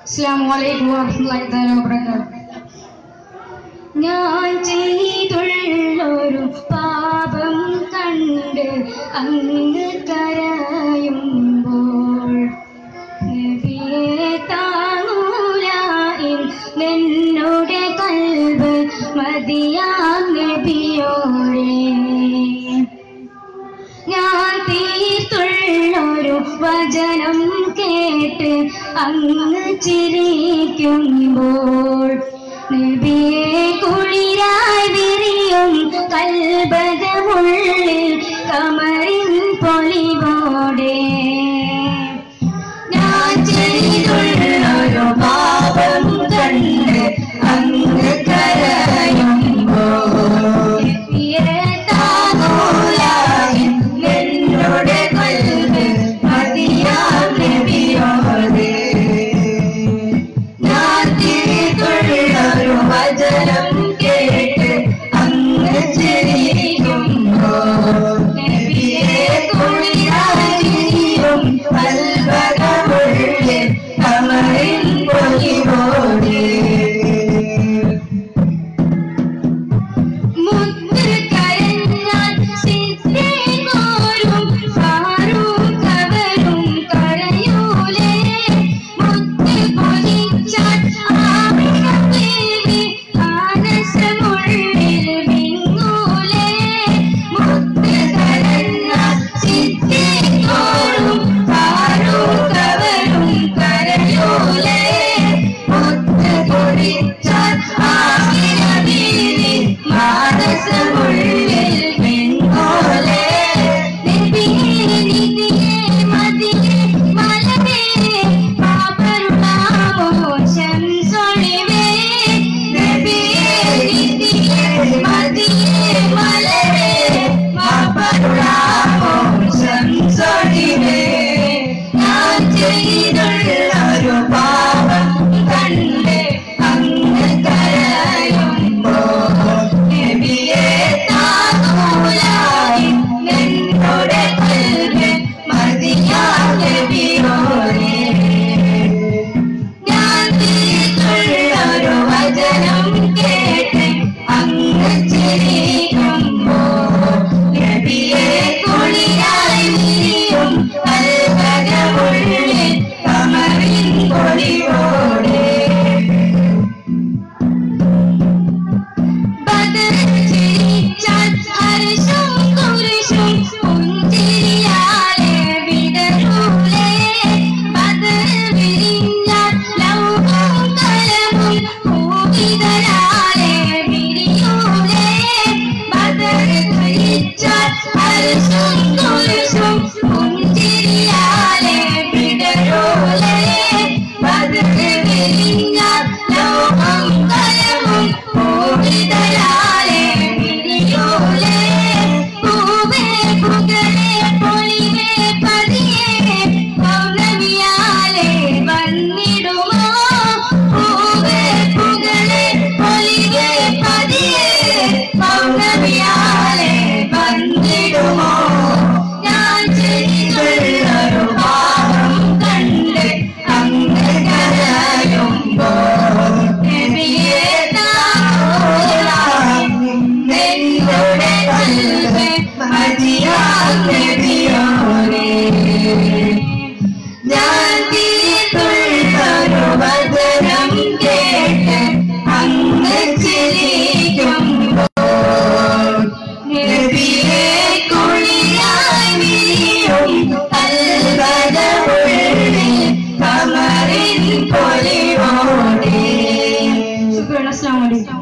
അസ്സാം വലൈക്കും വാഹമത്തല്ലാഹി തആല വബറകാതുഹു ഞാൻ ചെയ്തുള്ളൊരു പാപം കണ്ട് അങ്ങ് കരയുമ്പോൾ നബിയെ താങ്ങൂലായിൻ നിന്നുടെ കൽബ് മതിയാ നബിയോടെ ഞാൻ തീർത്തുള്ളൊരു വചനം കേട്ട് അങ്ങ് ചിരിക്കുമ്പോൾ നബിയെ കുളിരായി വിരിയും കൽബകമുള്ളിൽ കമറിൻ പൊലിവോടെ ഞാൻ ചെയ്തുള്ളൊരു പാപം കണ്ട് അങ്ങ് കരയുമ്പോൾ നബിയെ താങ്ങൂലായി നിന്നുടെ കൽബ് മതിയാം നബിയോടെ ഞാൻ തിരികൊള്ളൊരു വചനം കേട്ട് അങ്ങ് ചിരിക്കുമ്പോൾ നബിയെ കുളിരായിരിക്കും കൽബകമുള്ളിൽ കമറിൻ പൊലിവോടെ മുത്ത് കരഞ്ഞാൽ സിദ്ധേകോരും ഫാറൂഖവരും കരയൂലേ മുത്ത് പൊലിച്ചാൽ ആമിന ദേവി മാനസമുള്ളിൽ വിങ്ങൂലേ മുത്ത് കരഞ്ഞാൽ സിദ്ധേകോരും ഫാറൂഖവരും കരയൂലേ മുത്ത് പൊലിച്ചാൽ ആമിന ദേവി മാനസമുള്ളിൽ വിങ്ങൂലേ നബിയേ നിധിയേ മതിയേ മലമേ പാപരുണാമോശം സൊളിവേ നബിയേ നിധിയേ മതിയേ മലമേ പാപരുണാമോശം സൊളിവേ ഞാൻ ചെയ്തുള്ളൊരു പാപം കണ്ട് അങ്ങ് കരയുമ്പോൾ നബിയെ താങ്ങൂലായി നിന്നുടെ കൽബ് മതിയാ നബിയോടെ ഞാൻ തിരിച്ചുള്ളൊരു വചനം കേട്ട് അങ്ങ് ചിരിക്കുമ്പോൾ നബിയെ കുളിരായി വിരിയും കൽവകമുള്ളിൽ കമറിൻ പൊലിവോടെ ബദർ ചിരിച്ചാൽ അർശും കുരിശും പുഞ്ചിരിയാലെ വിടരൂലേ ബദർ വിരിഞ്ഞാൽ ലൗഹവും കലമും പൂവിതരാലെ വിരിയൂലേ ബദർ ധരിച്ചാൽ അർശും കുരിശും പുഞ്ചിരിയാലെ വിടരൂലേ ബദർ വിരിഞ്ഞാൽ ലൗഹവും കലമും പൂവിതരാലെ വിരിയൂലേ പൂവേ പുകളെ പൊളിവേ പതിയേ പൗർണമിയാലെ വന്നിടുമോ പൂവേ പുകളെ പൊളിവേ പതിയേ പൗർണമിയാലെ വന്നിടുമോ ഞാൻ ചെയ്തുള്ളൊരു പാപം കണ്ട് അങ്ങ് കരയുമ്പോൾ നബിയെ താങ്ങൂലായി നിന്നുടെ കൽബ് മതിയാം നബിയോടെ ഞാൻ തീർത്തുള്ളൊരു വചനം കേട്ട് അങ്ങ് ചിരിക്കുമ്പോൾ നബിയെ കുളിയായി വിരിയും കൽബകമുള്ളിൽ കമറിൻ പൊലിവോടെ ശുക്രൻ അസ്സലാമു അലൈക്കും